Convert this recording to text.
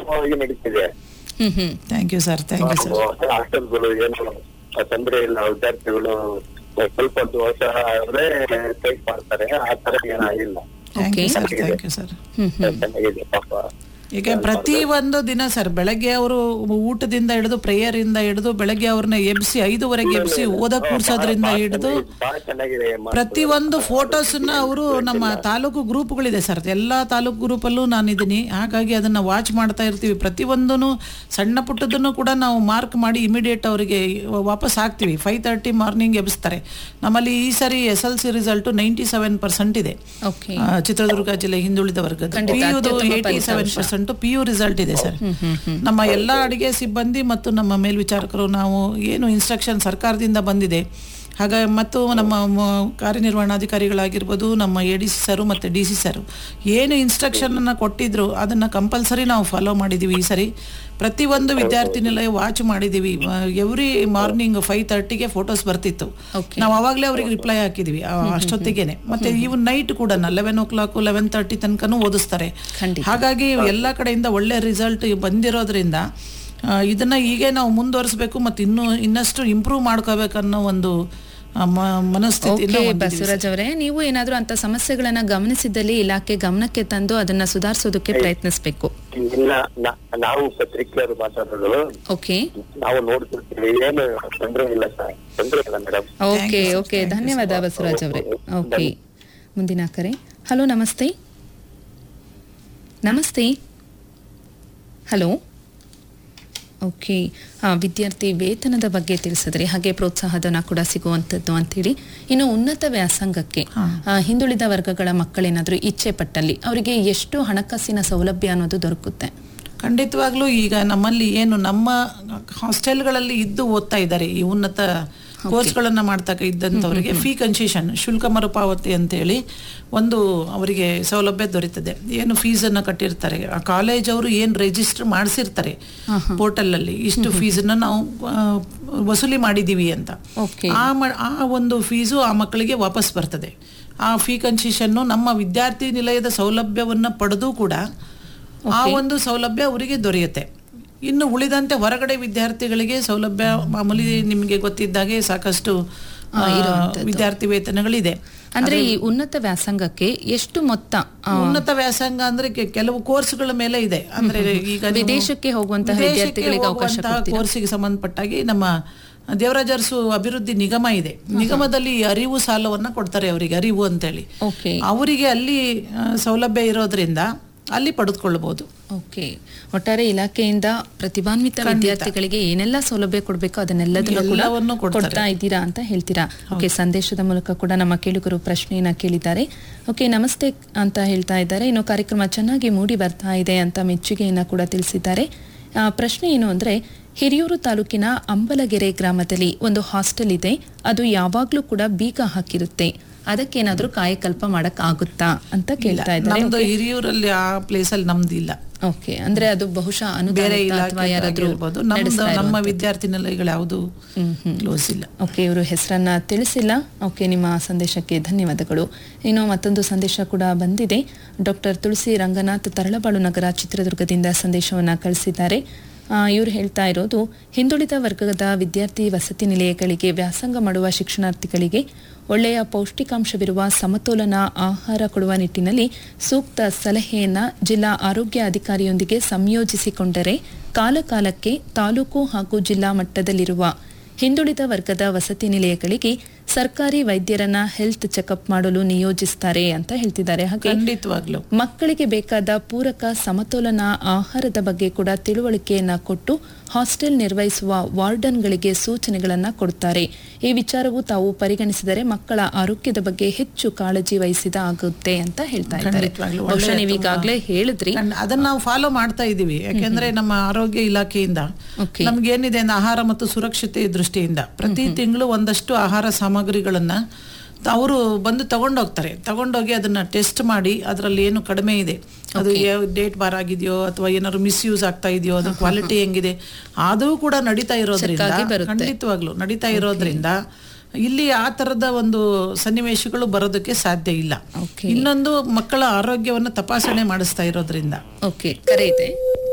ಉತ್ತಮವಾಗಿ ನಡೀತಿದೆ hmm hmm thank you sir thank you sir ಹಾಸ್ಟೆಲ್ಗಳು ಏನು ತೊಂದರೆ ಇಲ್ಲ ವಿದ್ಯಾರ್ಥಿಗಳು ಸ್ವಲ್ಪ ದೋಷ ಆದ್ರೆ ಟೈಪ್ ಮಾಡ್ತಾರೆ ಆ ತರ ಏನಾಗಿಲ್ಲ thank you Okay. Sir thank you sir hmm hmm ಚೆನ್ನಾಗಿದೆ ಪಾಪ ಈಗ ಪ್ರತಿ ಒಂದು ದಿನ ಸರ್ ಬೆಳಗ್ಗೆ ಅವರು ಊಟದಿಂದ ಹಿಡಿದು ಪ್ರೇಯರ್ ಇಂದ ಹಿಡಿದು ಬೆಳಗ್ಗೆ ಅವ್ರನ್ನ ಎಬ್ಸಿ ಐದುವರೆಗೆ ಎಬ್ಸಿ ಓದಕ್ ಕೂರ್ಸೋದ್ರಿಂದ ಹಿಡಿದು ಬಹಳ ಚೆನ್ನಾಗಿದೆ ಪ್ರತಿ ಒಂದು ಫೋಟೋಸ್ನ ಅವರು ನಮ್ಮ ತಾಲೂಕು ಗ್ರೂಪ್ಗಳಿದೆ ಸರ್ ಎಲ್ಲಾ ತಾಲೂಕು ಗ್ರೂಪಲ್ಲೂ ನಾನು ಇದ್ದೀನಿ ಹಾಗಾಗಿ ಅದನ್ನ ವಾಚ್ ಮಾಡ್ತಾ ಇರ್ತೀವಿ ಪ್ರತಿಯೊಂದೂ ಸಣ್ಣ ಪುಟ್ಟದನ್ನು ಕೂಡ ನಾವು ಮಾರ್ಕ್ ಮಾಡಿ ಇಮಿಡಿಯೇಟ್ ಅವರಿಗೆ ವಾಪಸ್ ಹಾಕ್ತೀವಿ ಫೈವ್ ತರ್ಟಿ ಮಾರ್ನಿಂಗ್ ಎಬ್ಸ್ತಾರೆ ನಮ್ಮಲ್ಲಿ ಈ ಸರಿ S L C result ninety seven percent ಇದೆ ಓಕೆ ಆ, ಚಿತ್ರದುರ್ಗ ಜಿಲ್ಲೆ ಹಿಂದುಳಿದ ವರ್ಗದ ಖಂಡಿತ, ಪಿಯುದು ಅತ್ಯುತ್ತಮ eighty seven percent P U result ಇದೆ ಸರ್ ನಮ್ಮ ಎಲ್ಲ ಅಡಿಗೆ ಸಿಬ್ಬಂದಿ ಮತ್ತು ನಮ್ಮ ಮೇಲ್ವಿಚಾರಕರು ನಾವು ಏನು ಇನ್ಸ್ಟ್ರಕ್ಷನ್ ಸರ್ಕಾರದಿಂದ ಬಂದಿದೆ ಹಾಗ ಮತ್ತು ನಮ್ಮ ಮ- ಕಾರ್ಯನಿರ್ವಹಣಾಧಿಕಾರಿಗಳಾಗಿರ್ಬೋದು ನಮ್ಮ ಎ ಡಿ ಸಿ ಸರು ಮತ್ತು ಡಿ ಸಿ ಸರು ಏನು ಇನ್ಸ್ಟ್ರಕ್ಷನನ್ನು ಕೊಟ್ಟಿದ್ರು ಅದನ್ನು ಕಂಪಲ್ಸರಿ ನಾವು ಫಾಲೋ ಮಾಡಿದ್ದೀವಿ ಈ ಸರಿ ಪ್ರತಿಯೊಂದು ವಿದ್ಯಾರ್ಥಿ ನಿಲಯ ವಾಚ್ ಮಾಡಿದ್ದೀವಿ ಎವ್ರಿ ಮಾರ್ನಿಂಗ್ ಫೈವ್ ತರ್ಟಿಗೆ ಫೋಟೋಸ್ ಬರ್ತಿತ್ತು Okay. ನಾವು ಅವಾಗಲೇ ಅವ್ರಿಗೆ ರಿಪ್ಲೈ ಹಾಕಿದ್ವಿ ಆ, ಅಷ್ಟೊತ್ತಿಗೆನೆ ಮತ್ತೆ ಇವ್ ನೈಟ್ ಕೂಡ eleven o'clock eleven thirty ತನಕನೂ ಓದಿಸ್ತಾರೆ ಖಂಡಿತ. ಹಾಗಾಗಿ ಎಲ್ಲ ಕಡೆಯಿಂದ ಒಳ್ಳೆ ರಿಸಲ್ಟ್ ಬಂದಿರೋದ್ರಿಂದ ಆ, ಇದನ್ನ ಹೀಗೆ ನಾವು ಮುಂದುವರಿಸಬೇಕು ಮತ್ತು ಇನ್ನೂ ಇನ್ನಷ್ಟು ಇಂಪ್ರೂವ್ ಮಾಡ್ಕೋಬೇಕನ್ನೋ ಒಂದು ಆ, ಮ- ಮನಸ್ಥಿತಿನ ಓಕೆ ಹೊಂದಿದ್ದೀವಿ ಬಸವರಾಜ್ ಅವರೇ ನೀವು ಏನಾದ್ರೂ ಅಂತ ಸಮಸ್ಯೆಗಳನ್ನ ಗಮನಿಸಿದ್ದಲ್ಲಿ ಇಲಾಖೆ ಗಮನಕ್ಕೆ ತಂದು ಅದನ್ನ ಸುಧಾರಿಸೋದಕ್ಕೆ ಪ್ರಯತ್ನಿಸಬೇಕು ಇಲ್ಲ ನಾ- ನಾವು ಪತ್ರಿಕೆಯವರು ಮಾತಾಡೋದು ಓಕೆ ನಾವು ನೋಡ್ತಿರ್ತೀವಿ ಏನು ತೊಂದ್ರೆ ಇಲ್ಲ ಸರ್ ತೊಂದ್ರೆ ಇಲ್ಲ ಮೇಡಮ್ ಓಕೆ ಓಕೆ ಧನ್ಯವಾದ ಬಸವರಾಜ್ ಅವರೇ ಓಕೆ ಮುಂದಿನ ಕರೆ ಹಲೋ ನಮಸ್ತೆ ನಮಸ್ತೆ ಹಲೋ ಓಕೆ ಆ, ವಿದ್ಯಾರ್ಥಿ ವೇತನದ ಬಗ್ಗೆ ತಿಳಿಸಿದ್ರಿ ಹಾಗೆ ಪ್ರೋತ್ಸಾಹಧನ ಕೂಡ ಸಿಗುವಂಥದ್ದು ಅಂತೇಳಿ ಇನ್ನು ಉನ್ನತ ವ್ಯಾಸಂಗಕ್ಕೆ ಆ, ಹಿಂದುಳಿದ ವರ್ಗಗಳ ಮಕ್ಕಳೇನಾದರೂ ಇಚ್ಛೆ ಪಟ್ಟಲ್ಲಿ ಅವರಿಗೆ ಎಷ್ಟು ಹಣಕಾಸಿನ ಸೌಲಭ್ಯ ಅನ್ನೋದು ದೊರಕುತ್ತೆ ಖಂಡಿತವಾಗ್ಲೂ ಈಗ ನಮ್ಮಲ್ಲಿ ಏನು ನಮ್ಮ ಹಾಸ್ಟೆಲ್ಗಳಲ್ಲಿ ಇದ್ದು ಓದ್ತಾ ಇದ್ದಾರೆ ಈ ಉನ್ನತ ಕೋರ್ಸ್ಗಳನ್ನ ಮಾಡ್ತಕ್ಕ ಇದ್ದಂಥವರಿಗೆ ಫೀ ಕನ್ಸೆಷನ್ ಶುಲ್ಕ ಮರುಪಾವತಿ ಅಂತೇಳಿ ಒಂದು ಅವರಿಗೆ ಸೌಲಭ್ಯ ದೊರೀತದೆ ಏನು ಫೀಸನ್ನು ಕಟ್ಟಿರ್ತಾರೆ ಆ ಕಾಲೇಜ್ ಅವರು ಏನು ರಿಜಿಸ್ಟರ್ ಮಾಡಿಸಿರ್ತಾರೆ ಪೋರ್ಟಲಲ್ಲಿ ಇಷ್ಟು ಫೀಸನ್ನು ನಾವು ಆ, ವಸೂಲಿ ಮಾಡಿದ್ದೀವಿ ಅಂತ ಓಕೆ ಆ ಮ- ಆ ಒಂದು ಫೀಸು ಆ ಮಕ್ಕಳಿಗೆ ವಾಪಸ್ ಬರ್ತದೆ ಆ ಫೀ ಕನ್ಸೆಷನ್ನು ನಮ್ಮ ವಿದ್ಯಾರ್ಥಿ ನಿಲಯದ ಸೌಲಭ್ಯವನ್ನು ಪಡೆದು ಕೂಡ ಆ ಒಂದು ಸೌಲಭ್ಯ ಅವರಿಗೆ ದೊರೆಯುತ್ತೆ ಇನ್ನು ಉಳಿದಂತೆ ಹೊರಗಡೆ ವಿದ್ಯಾರ್ಥಿಗಳಿಗೆ ಸೌಲಭ್ಯ ಮಾಮೂಲಿ ನಿಮಗೆ ಗೊತ್ತಿದ್ದಾಗೆ ಸಾಕಷ್ಟು ಆ, ವಿದ್ಯಾರ್ಥಿ ವೇತನಗಳಿದೆ ಅಂದ್ರೆ ಈ ಉನ್ನತ ವ್ಯಾಸಂಗಕ್ಕೆ ಎಷ್ಟು ಮೊತ್ತ ಆ, ಉನ್ನತ ವ್ಯಾಸಂಗ ಅಂದ್ರೆ ಕೆ- ಕೆಲವು ಕೋರ್ಸ್ಗಳ ಮೇಲೆ ಇದೆ ಅಂದ್ರೆ ಈಗ ನೀವು ವಿದೇಶಕ್ಕೆ ಹೋಗುವಂತಹ ವಿದೇಶಕ್ಕೆ ವಿದ್ಯಾರ್ಥಿಗಳಿಗೆ ಅವಕಾಶ ಹೋಗುವಂತಹ ಕೊಡ್ತೀರಾ? ಕೋರ್ಸಿಗೆ ಸಂಬಂಧಪಟ್ಟಾಗಿ ನಮ್ಮ ದೇವರಾಜ ಅರಸು ಅಭಿವೃದ್ಧಿ ನಿಗಮ ಇದೆ ನಿಗಮದಲ್ಲಿ ಈ ಅರಿವು ಸಾಲವನ್ನ ಕೊಡ್ತಾರೆ ಅವರಿಗೆ ಅರಿವು ಅಂತೇಳಿ ಓಕೆ ಅವರಿಗೆ ಅಲ್ಲಿ ಆ, ಸೌಲಭ್ಯ ಇರೋದ್ರಿಂದ ಅಲ್ಲಿ ಪಡೆದುಕೊಳ್ಳಬಹುದು ಓಕೆ ಒಟ್ಟಾರೆ ಇಲಾಖೆಯಿಂದ ಪ್ರತಿಭಾನ್ವಿತ ವಿದ್ಯಾರ್ಥಿಗಳಿಗೆ ಏನೆಲ್ಲ ಸೌಲಭ್ಯ ಕೊಡಬೇಕು ಅದನ್ನೆಲ್ಲದನ್ನು ಎಲ್ಲವನ್ನೂ ಕೂಡ ಕೊಡ್ತಾರೆ. ಕೊಡ್ತಾ ಇದ್ದೀರಾ ಅಂತ ಹೇಳ್ತೀರಾ ಓಕೆ ಸಂದೇಶದ ಮೂಲಕ ಕೂಡ ನಮ್ಮ ಕೇಳುಗರು ಪ್ರಶ್ನೆಯನ್ನ ಕೇಳಿದ್ದಾರೆ ಓಕೆ ನಮಸ್ತೆ ಅಂತ ಹೇಳ್ತಾ ಇದ್ದಾರೆ ಇನ್ನು ಕಾರ್ಯಕ್ರಮ ಚೆನ್ನಾಗಿ ಮೂಡಿ ಬರ್ತಾ ಇದೆ ಅಂತ ಮೆಚ್ಚುಗೆಯನ್ನ ಕೂಡ ತಿಳಿಸಿದ್ದಾರೆ ಆ, ಪ್ರಶ್ನೆ ಏನು ಅಂದ್ರೆ ಹಿರಿಯೂರು ತಾಲೂಕಿನ ಅಂಬಲಗೆರೆ ಗ್ರಾಮದಲ್ಲಿ ಒಂದು ಹಾಸ್ಟೆಲ್ ಇದೆ ಅದು ಯಾವಾಗ್ಲೂ ಕೂಡ ಬೀಗ ಹಾಕಿರುತ್ತೆ ಅದಕ್ಕೇನಾದ್ರೂ ಕಾಯಕಲ್ಪ ಮಾಡಕ್ ಆಗುತ್ತಾ ಅಂತ ಕೇಳ್ತಾ ಇದ್ದಾರೆ ನಮ್ದು ಹಿರಿಯೂರಲ್ಲಿ ಆ ಪ್ಲೇಸ್ ಅಲ್ಲಿ ನಮ್ದು ಇಲ್ಲ ಓಕೆ ಅಂದ್ರೆ ಅದು ಬಹುಶಃ ಬೇರೆ ಅನುದಾನಿತ ಅಥವಾ ಇಲಾಖೆ ಯಾರಾದ್ರೂ ಆಗಿರ್ಬೋದು ನಮ್ದು ನಡೆಸ್ತಾ ನಮ್ಮ ಇರುವಂಥದ್ದು. ವಿದ್ಯಾರ್ಥಿ ನಿಲಯಗಳು ಯಾವುದು ಕ್ಲೋಸ್ ಇಲ್ಲ ಓಕೆ ಇವರು ಹೆಸರನ್ನ ತಿಳಿಸಿಲ್ಲ ಓಕೆ ನಿಮ್ಮ ಸಂದೇಶಕ್ಕೆ ಧನ್ಯವಾದಗಳು ಇನ್ನು ಮತ್ತೊಂದು ಸಂದೇಶ ಕೂಡ ಬಂದಿದೆ ಡಾಕ್ಟರ್ ತುಳಸಿ ರಂಗನಾಥ್ ತರಳಬಾಳು ನಗರ ಚಿತ್ರದುರ್ಗದಿಂದ ಸಂದೇಶವನ್ನ ಕಳಿಸಿದ್ದಾರೆ ಇವರು ಹೇಳ್ತಾ ಇರೋದು ಹಿಂದುಳಿದ ವರ್ಗದ ವಿದ್ಯಾರ್ಥಿ ವಸತಿ ನಿಲಯಗಳಿಗೆ ವ್ಯಾಸಂಗ ಮಾಡುವ ಶಿಕ್ಷಣಾರ್ಥಿಗಳಿಗೆ ಒಳ್ಳೆಯ ಪೌಷ್ಟಿಕಾಂಶವಿರುವ ಸಮತೋಲನ ಆಹಾರ ಕೊಡುವ ನಿಟ್ಟಿನಲ್ಲಿ ಸೂಕ್ತ ಸಲಹೆಯನ್ನ ಜಿಲ್ಲಾ ಆರೋಗ್ಯ ಅಧಿಕಾರಿಯೊಂದಿಗೆ ಸಂಯೋಜಿಸಿಕೊಂಡರೆ ಕಾಲಕಾಲಕ್ಕೆ ತಾಲೂಕು ಹಾಗೂ ಜಿಲ್ಲಾ ಮಟ್ಟದಲ್ಲಿರುವ ಹಿಂದುಳಿದ ವರ್ಗದ ವಸತಿ ನಿಲಯಗಳಿಗೆ ಸರ್ಕಾರಿ ವೈದ್ಯರನ್ನ ಹೆಲ್ತ್ ಚೆಕಪ್ ಮಾಡಲು ನಿಯೋಜಿಸ್ತಾರೆ ಅಂತ ಹೇಳ್ತಿದ್ದಾರೆ ಹಾಗೆ ಖಂಡಿತವಾಗ್ಲು ಮಕ್ಕಳಿಗೆ ಬೇಕಾದ ಪೂರಕ ಸಮತೋಲನ ಆಹಾರದ ಬಗ್ಗೆ ಕೂಡ ತಿಳುವಳಿಕೆಯನ್ನ ಕೊಟ್ಟು ಹಾಸ್ಟೆಲ್ ನಿರ್ವಹಿಸುವ ವಾರ್ಡನ್ಗಳಿಗೆ ಸೂಚನೆಗಳನ್ನ ಕೊಡ್ತಾರೆ ಈ ವಿಚಾರವು ತಾವು ಪರಿಗಣಿಸಿದರೆ ಮಕ್ಕಳ ಆರೋಗ್ಯದ ಬಗ್ಗೆ ಹೆಚ್ಚು ಕಾಳಜಿ ವಹಿಸಿದ ಆಗುತ್ತೆ ಅಂತ ಹೇಳ್ತಾ ಇದ್ದಾರೆ ಖಂಡಿತವಾಗ್ಲೂ ಬಹುಶಃ ಒಳ್ಳೆಯ ನೀವು ಈಗಾಗಲೇ ಹೇಳಿದ್ರಿ ಖಂಡ- ಅದನ್ನ ನಾವು ಫಾಲೋ ಮಾಡ್ತಾ ಇದೀವಿ ಯಾಕೆಂದ್ರೆ ನಮ್ಮ ಆರೋಗ್ಯ ಇಲಾಖೆಯಿಂದ Okay. ನಮ್ಗೆ ಏನಿದೆ ಅಂದ್ರೆ ಆಹಾರ ಮತ್ತು ಸುರಕ್ಷತೆ ದೃಷ್ಟಿಯಿಂದ ಪ್ರತಿ ತಿಂಗಳು ಒಂದಷ್ಟು ಆಹಾರ ಸಾಮಗ್ರಿಗಳನ್ನ ಅವರು ಬಂದು ತಗೊಂಡೋಗ್ತಾರೆ ತಗೊಂಡೋಗಿ ಅದನ್ನ ಟೆಸ್ಟ್ ಮಾಡಿ ಅದರಲ್ಲಿ ಏನು ಕಡಿಮೆ ಇದೆ ಅದು ಡೇಟ್ ಬಾರ್ ಆಗಿದೆಯೋ ಅಥವಾ ಏನಾದ್ರು ಮಿಸ್ಯೂಸ್ ಆಗ್ತಾ ಇದೆಯೋ ಅದ್ರ ಕ್ವಾಲಿಟಿ ಹೆಂಗಿದೆ ಅದು ಕೂಡ ನಡೀತಾ ಇರೋದ್ರಿಂದ ಆಗಿ ಬರುತ್ತೆ. ಖಂಡಿತವಾಗ್ಲು ನಡೀತಾ ಇರೋದ್ರಿಂದ ಇಲ್ಲಿ ಆ ತರದ ಒಂದು ಸನ್ನಿವೇಶಗಳು ಬರೋದಕ್ಕೆ ಸಾಧ್ಯ ಇಲ್ಲ Okay. ಇನ್ನೊಂದು ಮಕ್ಕಳ ಆರೋಗ್ಯವನ್ನು ತಪಾಸಣೆ ಮಾಡಿಸ್ತಾ ಇರೋದ್ರಿಂದ ಓಕೆ ಕರೆ ಇದೆ